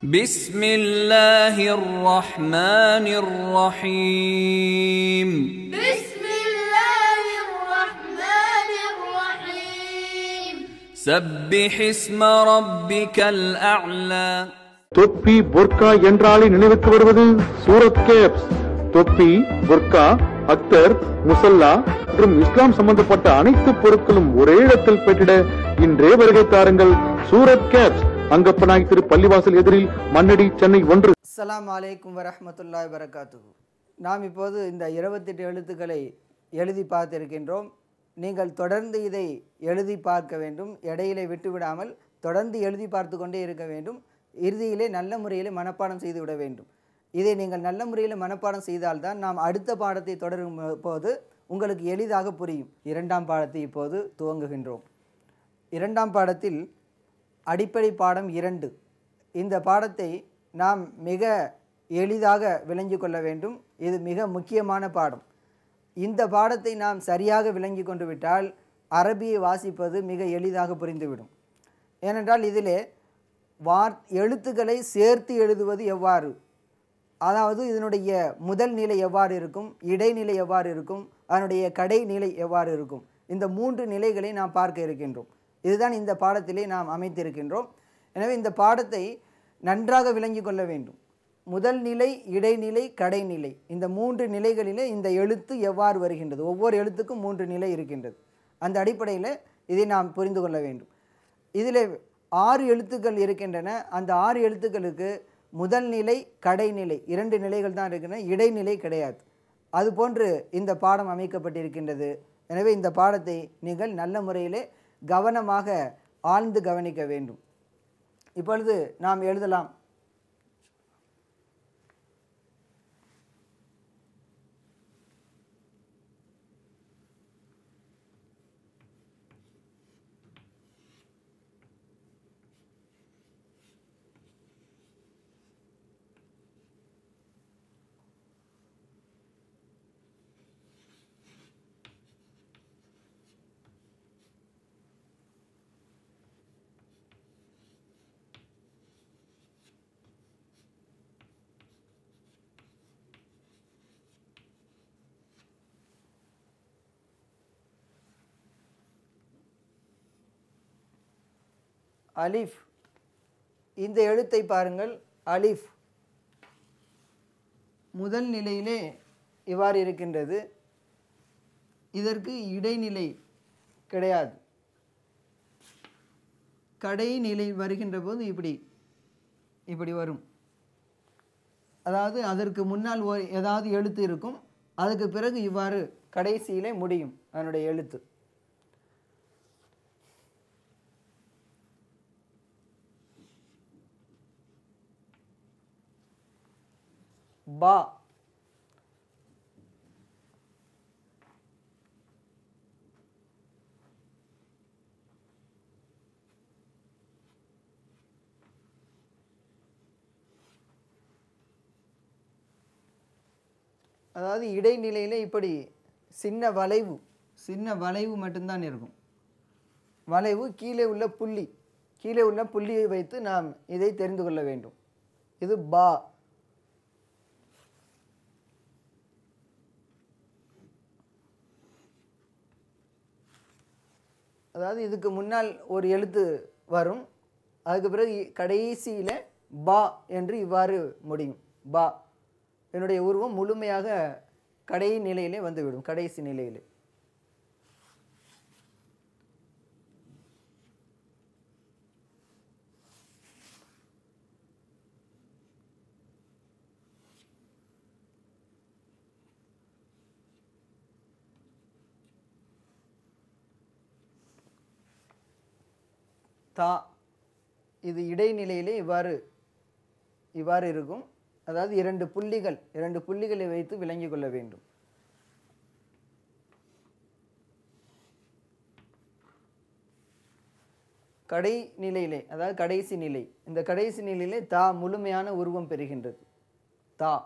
بسم الله الرحمن الرحيم بسم الله الرحمن الرحيم سبح اسم ربك الأعلى தொப்பி புர்கா என்றாலே நினைவுக்கு வருவது சூரத் கேப்ஸ் தொப்பி புர்கா அக்தர் முசல்லா மற்றும் இஸ்லாம் சம்பந்தப்பட்ட அனைத்து பொருட்களும் ஒரே இடத்தில் பெற்றிட இன்றே வருகை தாருங்கள் சூரத் கேப்ஸ் அங்கப்பநாய் திரு பள்ளிவாசல் எதிரில் மண்ணடி சென்னை ஒன்று அஸ்ஸலாமு அலைக்கும் வரஹ்மத்துல்லாஹி வரகாத்துஹு நாம் இப்போது இந்த இருபத்தெட்டு எழுத்துக்களை எழுதி பார்த்திருக்கின்றோம் நீங்கள் தொடர்ந்து இதை எழுதி பார்க்க வேண்டும் இடையிலே விட்டுவிடாமல் தொடர்ந்து எழுதி பார்த்து கொண்டே இருக்க வேண்டும் இறுதியிலே நல்ல முறையில் மனப்பாடம் செய்து விட வேண்டும் இதை நீங்கள் நல்ல முறையில் மனப்பாடம் செய்தால்தான் நாம் அடுத்த பாடத்தை தொடரும் போது உங்களுக்கு எளிதாக புரியும் இரண்டாம் பாடத்தை இப்போது துவங்குகின்றோம் இரண்டாம் பாடத்தில் அடிப்படை பாடம் இரண்டு இந்த பாடத்தை நாம் மிக எளிதாக விளங்கி கொள்ள வேண்டும் இது மிக முக்கியமான பாடம் இந்த பாடத்தை நாம் சரியாக விளங்கி கொண்டு விட்டால் அரபியை வாசிப்பது மிக எளிதாக புரிந்துவிடும் ஏனென்றால் இதிலே வார் எழுத்துக்களை சேர்த்து எழுதுவது எவ்வாறு அதாவது இதனுடைய முதல் நிலை எவ்வாறு இருக்கும் இடைநிலை எவ்வாறு இருக்கும் அதனுடைய கடைநிலை எவ்வாறு இருக்கும் இந்த மூன்று நிலைகளை நாம் பார்க்க இருக்கின்றோம் இதுதான் இந்த பாடத்திலே நாம் அமைத்திருக்கின்றோம் எனவே இந்த பாடத்தை நன்றாக விளங்கி கொள்ள வேண்டும் முதல் நிலை இடைநிலை கடைநிலை இந்த மூன்று நிலைகளிலே இந்த எழுத்து எவ்வாறு வருகின்றது ஒவ்வொரு எழுத்துக்கும் மூன்று நிலை இருக்கின்றது அந்த அடிப்படையில் இதை நாம் புரிந்து கொள்ள வேண்டும் இதில் ஆறு எழுத்துக்கள் இருக்கின்றன அந்த ஆறு எழுத்துக்களுக்கு முதல் நிலை கடைநிலை இரண்டு நிலைகள் தான் இருக்கின்றன இடைநிலை கிடையாது அதுபோன்று இந்த பாடம் அமைக்கப்பட்டிருக்கின்றது எனவே இந்த பாடத்தை நீங்கள் நல்ல முறையிலே கவனமாக ஆழ்ந்து கவனிக்க வேண்டும் இப்பொழுது நாம் எழுதலாம் அலிஃப் இந்த எழுத்தை பாருங்கள் அலிஃப் முதல் நிலையிலே இவ்வாறு இருக்கின்றது இதற்கு இடைநிலை கிடையாது கடைநிலை வருகின்ற போது இப்படி இப்படி வரும் அதாவது அதற்கு முன்னால் ஒரு ஏதாவது எழுத்து இருக்கும் அதுக்கு பிறகு இவ்வாறு கடைசியிலே முடியும் அதனுடைய எழுத்து பா அதாவது இடைநிலையில் இப்படி சின்ன வளைவு சின்ன வளைவு மட்டும்தான் இருக்கும் வளைவு கீழே உள்ள புள்ளி கீழே உள்ள புள்ளியை வைத்து நாம் இதை தெரிந்து கொள்ள வேண்டும் இது பா அதாவது இதுக்கு முன்னால் ஒரு எழுத்து வரும் அதுக்கு பிறகு கடைசியில் பா என்று இவ்வாறு முடியும் பா என்னுடைய உருவம் முழுமையாக கடை நிலையிலே வந்துவிடும் கடைசி நிலையிலே தா இது இடைநிலையிலே இவ்வாறு இவ்வாறு இருக்கும் அதாவது இரண்டு புள்ளிகள் இரண்டு புள்ளிகளை வைத்து விளங்கிக் கொள்ள வேண்டும் கடை நிலையிலே அதாவது கடைசி நிலை இந்த கடைசி நிலையிலே தா முழுமையான உருவம் பெறுகின்றது தா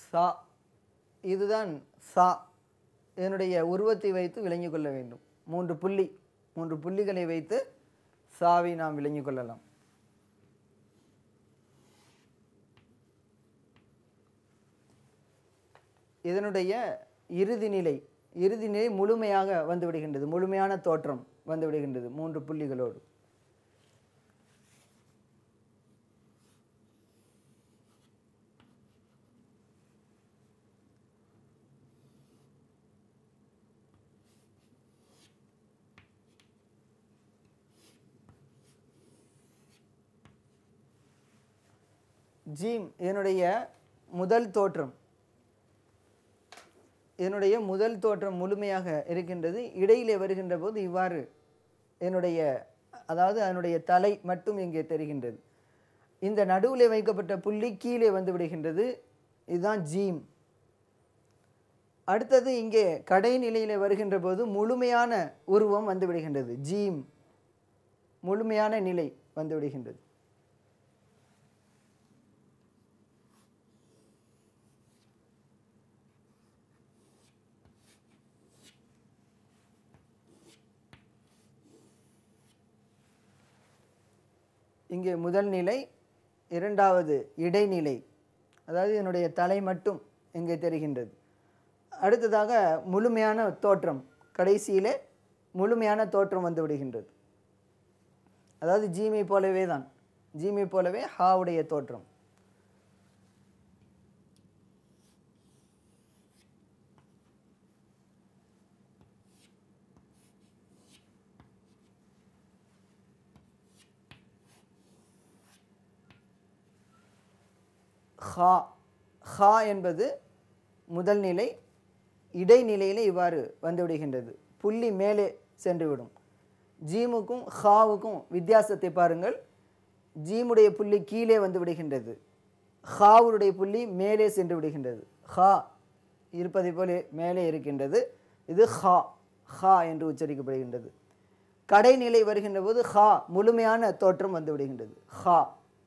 சா இதுதான் சா இதனுடைய உருவத்தை வைத்து விளங்கிக் கொள்ள வேண்டும் மூன்று புள்ளி மூன்று புள்ளிகளை வைத்து சாவை நாம் விளங்கிக் கொள்ளலாம் இதனுடைய இறுதி நிலை இறுதி நிலை முழுமையாக வந்து விடுகின்றது முழுமையான தோற்றம் வந்து விடுகின்றது மூன்று புள்ளிகளோடு ஜீம் இதனுடைய முதல் தோற்றம் இதனுடைய முதல் தோற்றம் முழுமையாக இருக்கின்றது இடையிலே வருகின்ற போது இவ்வாறு என்னுடைய அதாவது அதனுடைய தலை மட்டும் இங்கே தெரிகின்றது இந்த நடுவிலே வைக்கப்பட்ட புள்ளி கீழே வந்து விடுகின்றது இதுதான் ஜீம் அடுத்தது இங்கே கடைநிலையில் வருகின்ற போது முழுமையான உருவம் வந்து விடுகின்றது ஜீம் முழுமையான நிலை வந்து விடுகின்றது இங்கே முதல் நிலை இரண்டாவது இடைநிலை அதாவது இதனுடைய தலை மட்டும் இங்கே தெரிகின்றது அடுத்ததாக முழுமையான தோற்றம் கடைசியிலே முழுமையான தோற்றம் வந்து விடுகின்றது அதாவது ஜீமை போலவே தான் ஜீமை போலவே ஹாவுடைய தோற்றம் ஹா ஹா என்பது முதல் நிலை இடைநிலையிலே இவ்வாறு வந்துவிடுகின்றது புள்ளி மேலே சென்றுவிடும் ஜீமுக்கும் ஹாவுக்கும் வித்தியாசத்தை பாருங்கள் ஜீமுடைய புள்ளி கீழே வந்து விடுகின்றது ஹாவுடைய புள்ளி மேலே சென்று விடுகின்றது ஹா இருப்பதை போல மேலே இருக்கின்றது இது ஹா ஹா என்று உச்சரிக்கப்படுகின்றது கடைநிலை வருகின்ற போது ஹா முழுமையான தோற்றம் வந்து விடுகின்றது ஹா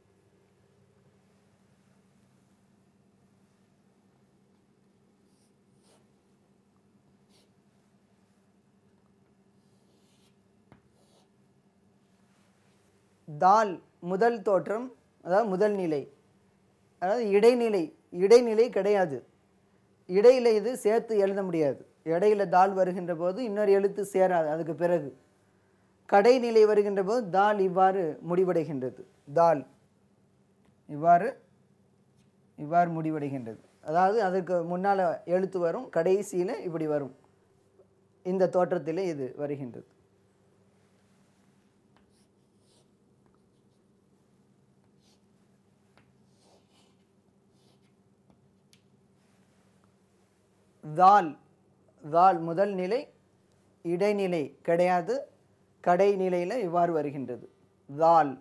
தால் முதல் தோற்றம் அதாவது முதல் நிலை அதாவது இடைநிலை இடைநிலை கிடையாது இடையில இது சேர்த்து எழுத முடியாது இடையில தால் வருகின்ற போது இன்னொரு எழுத்து சேராது அதுக்கு பிறகு கடைநிலை வருகின்ற போது தால் இவ்வாறு முடிவடைகின்றது தால் இவ்வாறு இவ்வாறு முடிவடைகின்றது அதாவது அதுக்கு முன்னால் எழுத்து வரும் கடைசியில் இப்படி வரும் இந்த தோற்றத்திலே இது வருகின்றது தால் தால் முதல் நிலை இடைநிலை கிடையாது கடைநிலையில் இவ்வாறு வருகின்றது தால்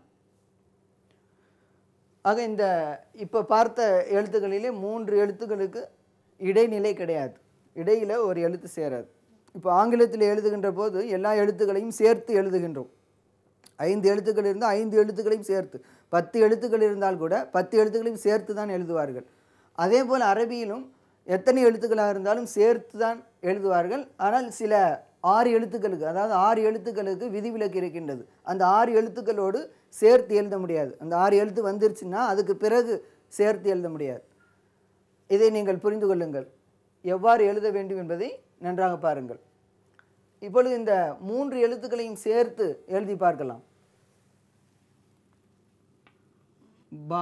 ஆக இந்த இப்போ பார்த்த எழுத்துக்களிலே மூன்று எழுத்துக்களுக்கு இடைநிலை கிடையாது இடையில் ஒரு எழுத்து சேராது இப்போ ஆங்கிலத்தில் எழுதுகின்ற போது எல்லா எழுத்துக்களையும் சேர்த்து எழுதுகின்றோம் ஐந்து எழுத்துக்கள் இருந்தால் ஐந்து எழுத்துக்களையும் சேர்த்து பத்து எழுத்துக்கள் இருந்தால் கூட பத்து எழுத்துக்களையும் சேர்த்து தான் எழுதுவார்கள் அதே போல் அரபியிலும் எத்தனை எழுத்துக்களாக இருந்தாலும் சேர்த்து தான் எழுதுவார்கள் ஆனால் சில ஆறு எழுத்துக்களுக்கு அதாவது ஆறு எழுத்துக்களுக்கு விதிவிலக்கு இருக்கின்றது அந்த ஆறு எழுத்துக்களோடு சேர்த்து எழுத முடியாது அந்த ஆறு எழுத்து வந்துருச்சுன்னா அதுக்கு பிறகு சேர்த்து எழுத முடியாது இதை நீங்கள் புரிந்து கொள்ளுங்கள் எவ்வாறு எழுத வேண்டும் என்பதை நன்றாக பாருங்கள் இப்பொழுது இந்த மூன்று எழுத்துக்களையும் சேர்த்து எழுதி பார்க்கலாம் பா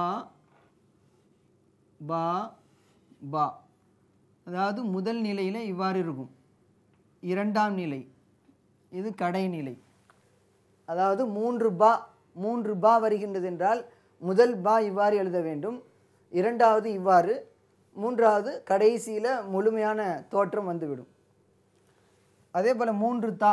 பா பா அதாவது முதல் நிலையில் இவ்வாறு இருக்கும் இரண்டாம் நிலை இது கடைநிலை அதாவது மூன்று பா மூன்று பா வருகின்றது என்றால் முதல் பா இவ்வாறு எழுத வேண்டும் இரண்டாவது இவ்வாறு மூன்றாவது கடைசியில் முழுமையான தோற்றம் வந்துவிடும் அதே போல் மூன்று தா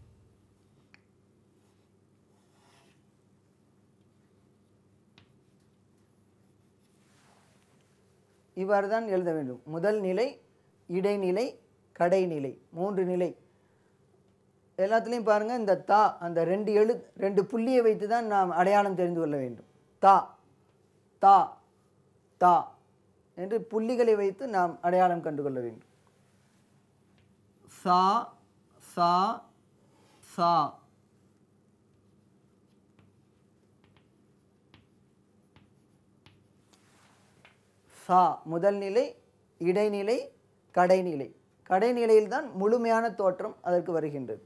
இவ்வாறு தான் எழுத வேண்டும் முதல் நிலை இடைநிலை கடைநிலை மூன்று நிலை எல்லாத்துலேயும் பாருங்கள் இந்த தா அந்த ரெண்டு எழு ரெண்டு புள்ளியை வைத்து தான் நாம் அடையாளம் தெரிந்து கொள்ள வேண்டும் தா தா தா என்று புள்ளிகளை வைத்து நாம் அடையாளம் கண்டுகொள்ள வேண்டும் சா சா சா சா முதல் நிலை இடைநிலை கடைநிலை கடைநிலையில்தான் முழுமையான தோற்றம் அதற்கு வருகின்றது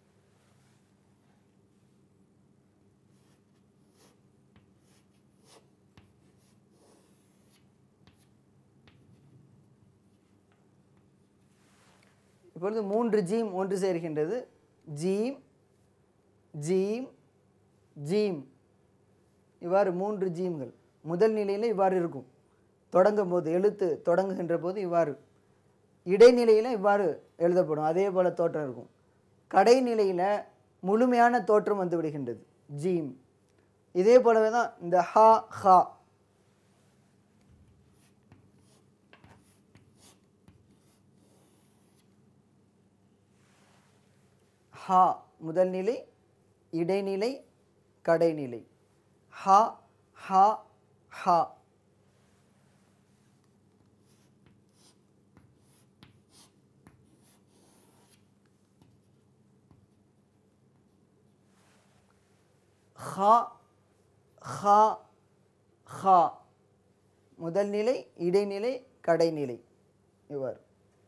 இப்பொழுது மூன்று ஜீம் ஒன்று சேர்கின்றது ஜீம் ஜீம் ஜீம் இவ்வாறு மூன்று ஜீம்கள் முதல் நிலையில் இவ்வாறு இருக்கும் தொடங்கும் போது எழுத்து தொடங்குகின்ற போது இவ்வாறு இடைநிலையில் இவ்வாறு எழுதப்படும் அதே போல் தோற்றம் இருக்கும் கடைநிலையில் முழுமையான தோற்றம் வந்து விடுகின்றது ஜீம் இதே போலவே தான் இந்த ஹா ஹா ஹா முதல் நிலை இடைநிலை கடைநிலை ஹா ஹா ஹா ஹா ஹா ஹா முதல் நிலை இடைநிலை கடைநிலை இவ்வாறு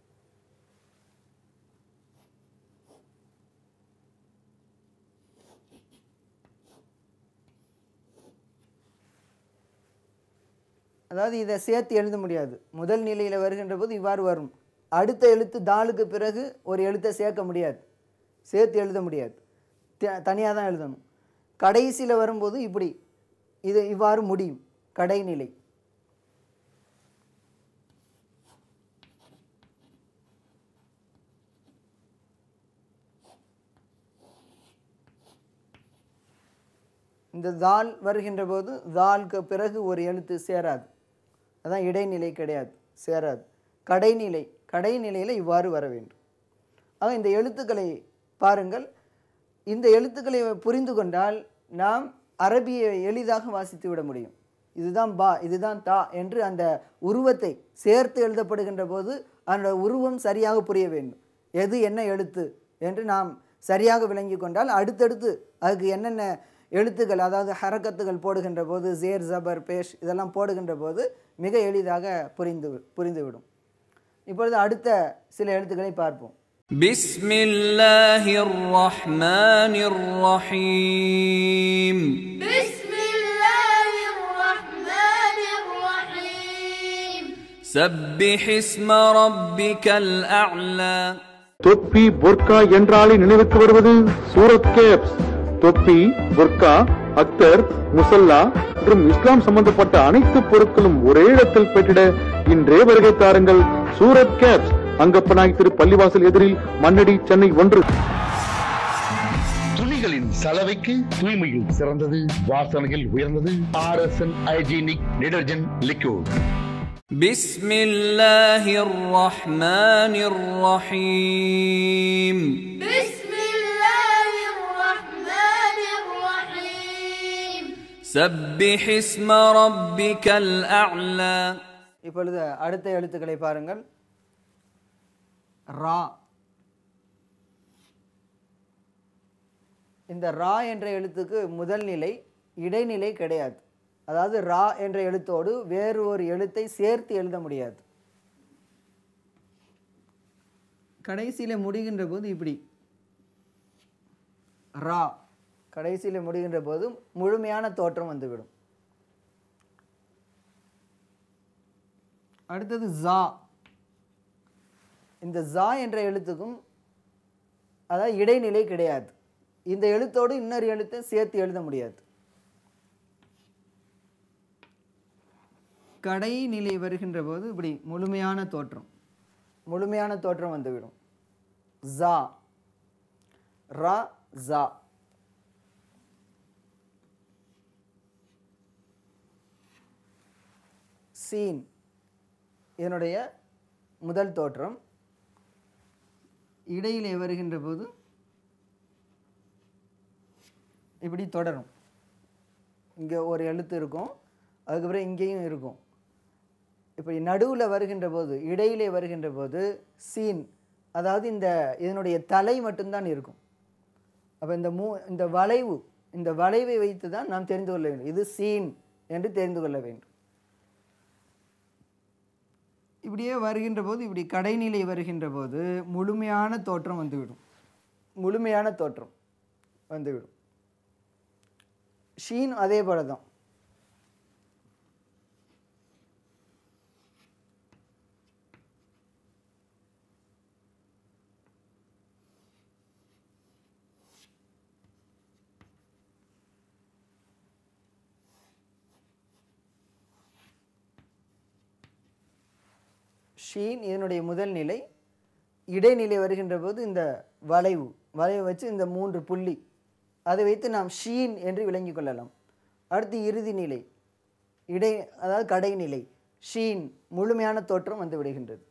அதாவது இதை சேர்த்து எழுத முடியாது முதல் நிலையில் வருகின்ற போது இவ்வாறு வரும் அடுத்த எழுத்து தாளுக்கு பிறகு ஒரு எழுத்தை சேர்க்க முடியாது சேர்த்து எழுத முடியாது தனியாக தான் எழுதணும் கடைசியில் வரும்போது இப்படி இது இவ்வாறு முடியும் கடைநிலை இந்த தால் வருகின்ற போது தால்க்கு பிறகு ஒரு எழுத்து சேராது அதான் இடைநிலை கிடையாது சேராது கடைநிலை கடைநிலையில் இவ்வாறு வர வேண்டும் ஆக இந்த எழுத்துக்களை பாருங்கள் இந்த எழுத்துக்களை புரிந்து கொண்டால் நாம் அரபியை எளிதாக வாசித்து விட முடியும் இதுதான் பா இதுதான் தா என்று அந்த உருவத்தை சேர்த்து எழுதப்படுகின்ற போது அந்த உருவம் சரியாக புரிய வேண்டும் எது என்ன எழுத்து என்று நாம் சரியாக விளங்கி கொண்டால் அடுத்தடுத்து அதுக்கு என்னென்ன எழுத்துக்கள் அதாவது ஹரக்கத்துகள் போடுகின்ற போது ஜேர் ஜபர் பேஷ் இதெல்லாம் போடுகின்ற போது மிக எளிதாக புரிந்து புரிந்துவிடும் இப்பொழுது அடுத்த சில எழுத்துக்களை பார்ப்போம் بسم الله الرحمن الرحيم بسم الله الرحمن الرحيم سبح اسم ربك الأعلى தொப்பி புர்கா என்றாலே நினைவுக்கு வருவது சூரத் கேப்ஸ் தொப்பி புர்கா அக்தர் முசல்லா மற்றும் இஸ்லாம் சம்பந்தப்பட்ட அனைத்து பொருட்களும் ஒரே இடத்தில் பெற்றிட இன்றே வருகை தாருங்கள் சூரத் கேப்ஸ் அங்கப்பநாய் திரு பள்ளிவாசல் எதிரில் மண்ணடி சென்னை ஒன்று துணிகளின் சலவைக்கு தூய்மையில் சிறந்தது வாசனையில் உயர்ந்தது R S N hygienic detergent liquid بسم الله الرحمن الرحيم بسم الله الرحمن الرحيم سبح اسم ربك الأعلى இப்பொழுது அடுத்த எழுத்துக்களை பாருங்கள் ரா இந்த ரா என்ற எழுத்துக்கு முதல் நிலை இடைநிலை கிடையாது அதாவது ரா என்ற எழுத்தோடு வேறு ஒரு எழுத்தை சேர்த்து எழுத முடியாது கடைசியில் முடிகின்ற போது இப்படி ரா கடைசியில் முடிகின்ற போது முழுமையான தோற்றம் வந்துவிடும் அடுத்தது ஜா இந்த ஜா என்ற எழுத்துக்கும் அதாவது இடைநிலை கிடையாது இந்த எழுத்தோடு இன்னொரு எழுத்தை சேர்த்து எழுத முடியாது கடைநிலை வருகின்ற போது இப்படி முழுமையான தோற்றம் முழுமையான தோற்றம் வந்துவிடும் ஜா ரா ஜா சீன் இதனுடைய முதல் தோற்றம் இடையிலே வருகின்ற போது இப்படி தொடரும் இங்கே ஒரு எழுத்து இருக்கும் அதுக்கப்புறம் இங்கேயும் இருக்கும் இப்படி நடுவில் வருகின்ற போது இடையிலே வருகின்ற போது சீன் அதாவது இந்த இதனுடைய தலை மட்டும்தான் இருக்கும் அப்போ இந்த மூ இந்த வளைவு இந்த வளைவை வைத்து தான் நாம் தெரிந்து கொள்ள வேண்டும் இது சீன் என்று தெரிந்து கொள்ள வேண்டும் இப்படியே வருகின்ற போது இப்படி கடைநிலை வருகின்ற போது முழுமையான தோற்றம் வந்துவிடும் முழுமையான தோற்றம் வந்துவிடும் ஷீன் அதே போல தான் ஷீன் இதனுடைய முதல் நிலை இடைநிலை வருகின்ற போது இந்த வளைவு வளைவு வச்சு இந்த மூன்று புள்ளி அதை வைத்து நாம் ஷீன் என்று விளங்கிக் கொள்ளலாம் அடுத்து இறுதி நிலை இடை அதாவது கடைநிலை ஷீன் முழுமையான தோற்றம் வந்து விடுகின்றது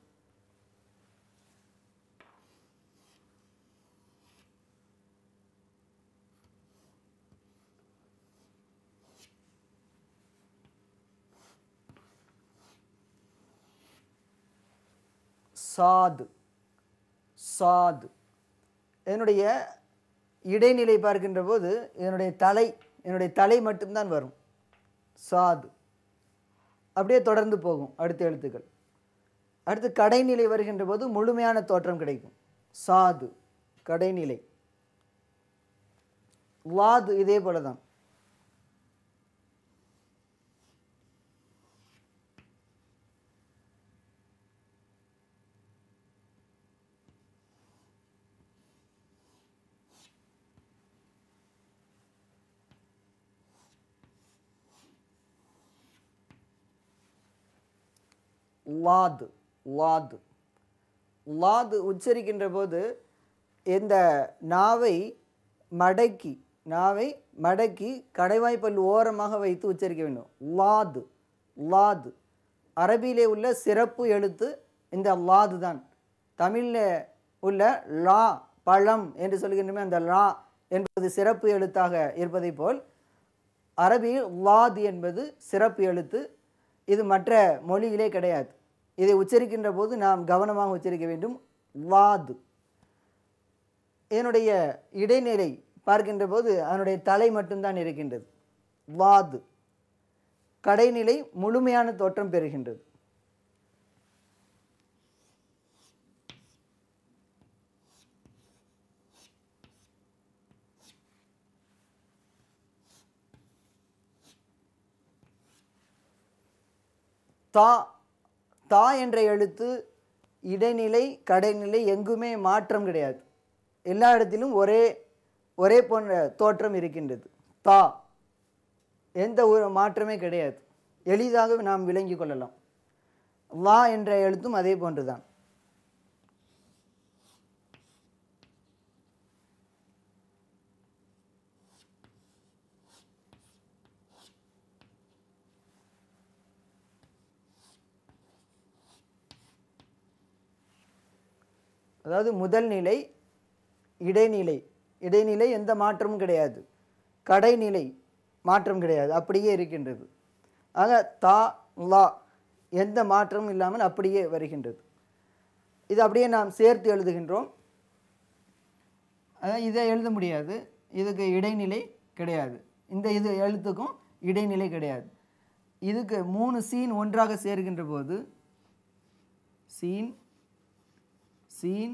சாது சாது இதனுடைய இடைநிலை பார்க்கின்ற போது இதனுடைய தலை இதனுடைய தலை மட்டும்தான் வரும் சாது அப்படியே தொடர்ந்து போகும் அடுத்த எழுத்துக்கள் அடுத்து கடைநிலை வருகின்ற போது முழுமையான தோற்றம் கிடைக்கும் சாது கடைநிலை வாது இதே போல தான் லாது லாது லாது உச்சரிக்கின்ற போது இந்த நாவை மடக்கி நாவை மடக்கி கடைவாய்ப்பல் ஓரமாக வைத்து உச்சரிக்க வேண்டும் லாது லாது அரபியிலே உள்ள சிறப்பு எழுத்து இந்த லாது தான் தமிழில் உள்ள லா பழம் என்று சொல்கின்றமே அந்த லா என்பது சிறப்பு எழுத்தாக இருப்பதைப் போல் அரபியில் லாத் என்பது சிறப்பு எழுத்து இது மற்ற மொழியிலே கிடையாது இதை உச்சரிக்கின்ற போது நாம் கவனமாக உச்சரிக்க வேண்டும் லாது இதனுடைய இடைநிலை பார்க்கின்ற போது அதனுடைய தலை மட்டும்தான் இருக்கின்றது வாது கடைநிலை முழுமையான தோற்றம் பெறுகின்றது தா தா என்ற எழுத்து இடைநிலை கடைநிலை எங்குமே மாற்றம் கிடையாது எல்லா இடத்திலும் ஒரே ஒரே போன்ற தோற்றம் இருக்கின்றது தா எந்த ஒரு மாற்றமே கிடையாது எளிதாக நாம் விளங்கிக் கொள்ளலாம் வா என்ற எழுத்தும் அதே போன்றுதான் அதாவது முதல் நிலை இடைநிலை இடைநிலை எந்த மாற்றமும் கிடையாது கடைநிலை மாற்றம் கிடையாது அப்படியே இருக்கின்றது ஆக தா லா எந்த மாற்றமும் இல்லாமல் அப்படியே வருகின்றது இது அப்படியே நாம் சேர்த்து எழுதுகின்றோம் அதான் இதை எழுத முடியாது இதுக்கு இடைநிலை கிடையாது இந்த இது எழுத்துக்கும் இடைநிலை கிடையாது இதுக்கு மூணு சீன் ஒன்றாக சேர்கின்ற போது சீன் சீன்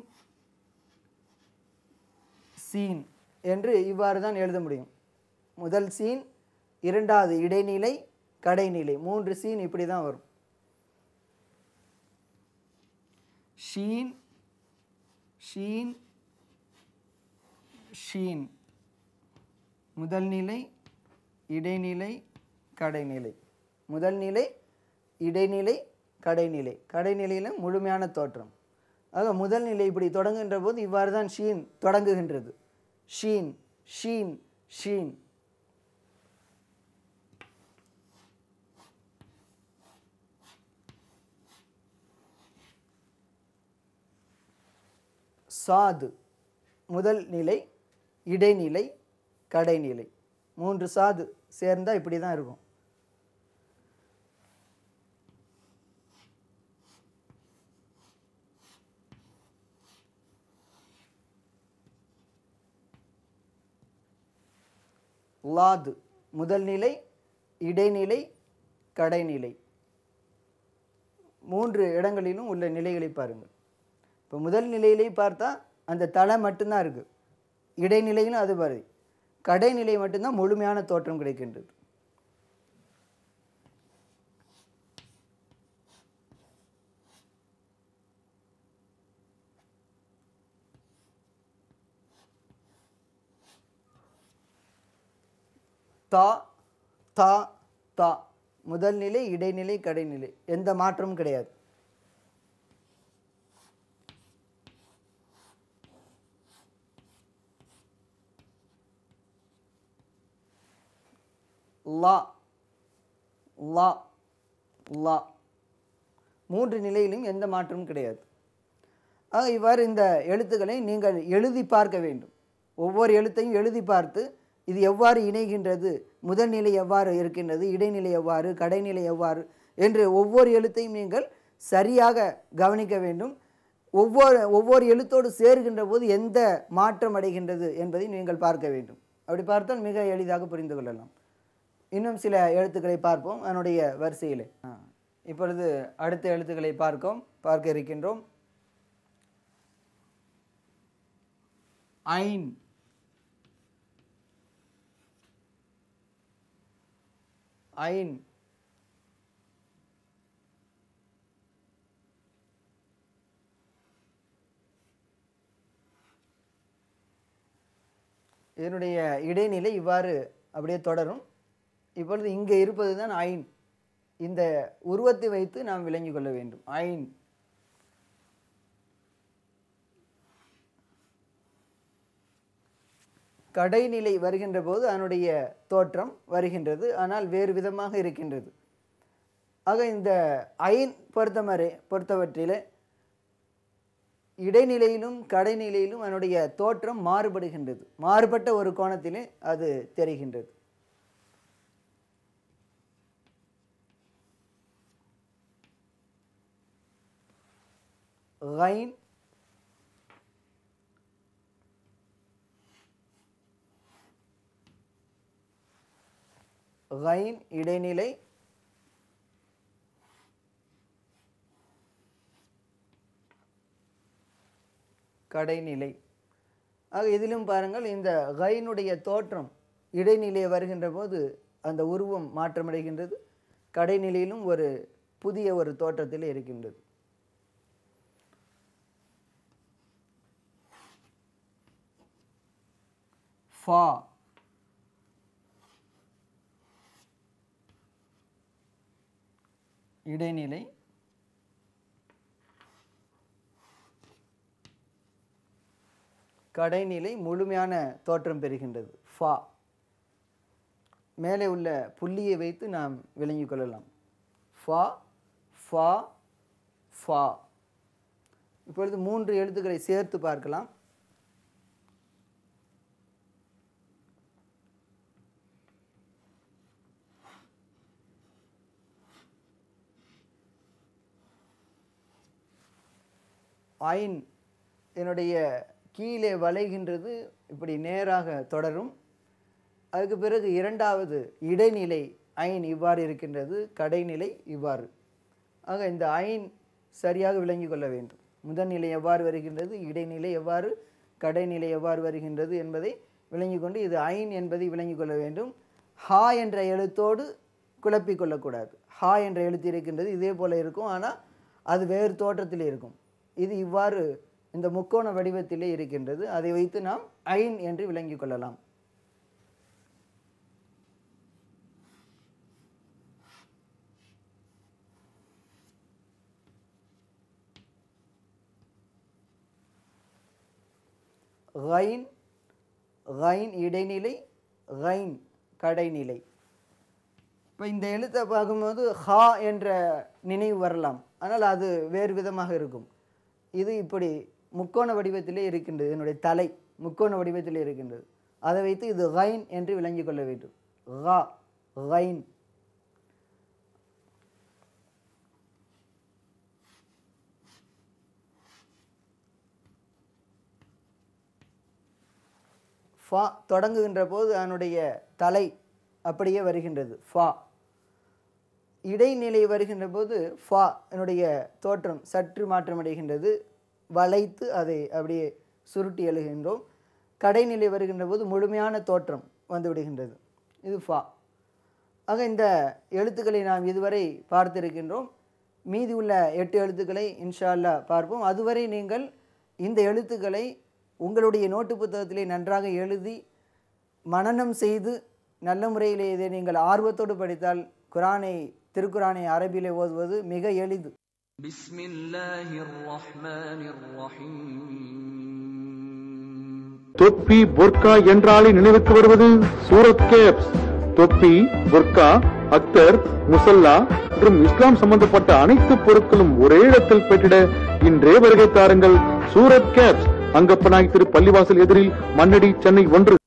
சீன் என்று இவ்வாறு தான் எழுத முடியும் முதல் சீன் இரண்டாவது இடைநிலை கடைநிலை மூன்று சீன் இப்படி தான் வரும் ஷீன் ஷீன் ஷீன் முதல் நிலை இடைநிலை கடைநிலை முதல் நிலை இடைநிலை கடைநிலை கடைநிலையில் முழுமையான தோற்றம் ஆக முதல் நிலை இப்படி தொடங்குகின்ற போது இவ்வாறு தான் ஷீன் தொடங்குகின்றது ஷீன் ஷீன் ஷீன் சாது முதல் நிலை இடைநிலை கடைநிலை மூன்று சாது சேர்ந்தால் இப்படி தான் இருக்கும் லாது முதல் நிலை இடைநிலை கடைநிலை மூன்று இடங்களிலும் உள்ள நிலைகளை பாருங்கள் இப்போ முதல் நிலையிலே பார்த்தா அந்த தலை மட்டும்தான் இருக்குது இடைநிலையிலும் அது வருது கடைநிலை மட்டும்தான் முழுமையான தோற்றம் கிடைக்கின்றது தா தா தா முதல் நிலை இடைநிலை கடைநிலை எந்த மாற்றமும் கிடையாது லா லா லா மூன்று நிலையிலும் எந்த மாற்றமும் கிடையாது ஆக இவ்வாறு இந்த எழுத்துக்களை நீங்கள் எழுதி பார்க்க வேண்டும் ஒவ்வொரு எழுத்தையும் எழுதி பார்த்து இது எவ்வாறு இணைகின்றது முதல் நிலை எவ்வாறு இருக்கின்றது இடைநிலை எவ்வாறு கடைநிலை எவ்வாறு என்று ஒவ்வொரு எழுத்தையும் நீங்கள் சரியாக கவனிக்க வேண்டும் ஒவ்வொரு ஒவ்வொரு எழுத்தோடு சேருகின்ற போது எந்த மாற்றம் அடைகின்றது என்பதை நீங்கள் பார்க்க வேண்டும் அப்படி பார்த்தால் மிக எளிதாக புரிந்து கொள்ளலாம் இன்னும் சில எழுத்துக்களை பார்ப்போம் அதனுடைய வரிசையில் ஆ, இப்பொழுது அடுத்த எழுத்துக்களை பார்க்கும் பார்க்க இருக்கின்றோம் ஐன் ஐன் இதனுடைய இடைநிலை இவ்வாறு அப்படியே தொடரும் இப்பொழுது இங்கே இருப்பது தான் ஐன் இந்த உருவத்தை வைத்து நாம் விளங்கிக் கொள்ள வேண்டும் ஐன் கடைநிலை வருகின்ற போது அதனுடைய தோற்றம் வருகின்றது ஆனால் வேறு விதமாக இருக்கின்றது ஆக இந்த ஐன் பொறுத்தவரை பொறுத்தவற்றிலே இடைநிலையிலும் கடைநிலையிலும் அதனுடைய தோற்றம் மாறுபடுகின்றது மாறுபட்ட ஒரு கோணத்திலே அது தெரிகின்றது கைன் கைன் இடைநிலை கடைநிலை ஆக இதிலும் பாருங்கள் இந்த கைனுடைய தோற்றம் இடைநிலை வருகின்ற போது அந்த உருவம் மாற்றமடைகின்றது கடைநிலையிலும் ஒரு புதிய ஒரு தோற்றத்தில் இருக்கின்றது ஃபா இடைநிலை கடைநிலை முழுமையான தோற்றம் பெறுகின்றது ஃபா மேலே உள்ள புள்ளியை வைத்து நாம் விளங்கிக் கொள்ளலாம் ஃபா ஃபா ஃபா இப்பொழுது மூன்று எழுத்துக்களை சேர்த்து பார்க்கலாம் ஐன் என்னுடைய கீழே வளைகின்றது இப்படி நேராக தொடரும் அதுக்கு பிறகு இரண்டாவது இடைநிலை ஐன் இவ்வாறு இருக்கின்றது கடைநிலை இவ்வாறு ஆக இந்த ஐன் சரியாக விளங்கிக் கொள்ள வேண்டும் முதல்நிலை எவ்வாறு வருகின்றது இடைநிலை எவ்வாறு கடைநிலை எவ்வாறு வருகின்றது என்பதை விளங்கிக் கொண்டு இது ஐன் என்பதை விளங்கிக் கொள்ள வேண்டும் ஹா என்ற எழுத்தோடு குழப்பிக் கொள்ளக்கூடாது ஹா என்ற எழுத்து இருக்கின்றது இதே போல இருக்கும் ஆனால் அது வேறு தோற்றத்தில் இருக்கும் இது இவ்வாறு இந்த முக்கோண வடிவத்திலே இருக்கின்றது அதை வைத்து நாம் ஐன் என்று விளங்கிக் கொள்ளலாம் கைன் கைன் இடைநிலை கைன் கடைநிலை இப்போ இந்த எழுத்தை பார்க்கும்போது ஹா என்ற நினைவு வரலாம் ஆனால் அது வேறு விதமாக இருக்கும் இது இப்படி முக்கோண வடிவத்திலே இருக்கின்றது என்னுடைய தலை முக்கோண வடிவத்திலே இருக்கின்றது அதை வைத்து இது கைன் என்று விளங்கிக் கொள்ள வேண்டும் ஹா கைன் ஃபா தொடங்குகின்ற போது அதனுடைய தலை அப்படியே வருகின்றது ஃபா இடைநிலை வருகின்ற போது ஃபா என்னுடைய தோற்றம் சற்று மாற்றமடைகின்றது வளைத்து அதை அப்படியே சுருட்டி எழுகின்றோம் கடைநிலை வருகின்ற போது முழுமையான தோற்றம் வந்து விடுகின்றது இது ஃபா ஆக இந்த எழுத்துக்களை நாம் இதுவரை பார்த்திருக்கின்றோம் மீதி உள்ள எட்டு எழுத்துக்களை இன்ஷா அல்லாஹ் பார்ப்போம் அதுவரை நீங்கள் இந்த எழுத்துக்களை உங்களுடைய நோட்டு புத்தகத்திலே நன்றாக எழுதி மனனம் செய்து நல்ல முறையிலே இதை நீங்கள் ஆர்வத்தோடு படித்தால் குரானை திருக்குரானை அரபியிலே ஓதுவது மிக எளிது بسم الله الرحمن الرحيم தொப்பி புர்கா என்றாலே நினைவுக்கு வருவது சூரத் கேப்ஸ் தொப்பி புர்கா அக்தர் முசல்லா மற்றும் இஸ்லாம் சம்பந்தப்பட்ட அனைத்து பொருட்களும் ஒரே இடத்தில் பெற்றிட இன்றே வருகை தாருங்கள் சூரத் கேப்ஸ் அங்கப்பநாயக் திரு பள்ளிவாசல் எதிரில் மண்ணடி சென்னை ஒன்று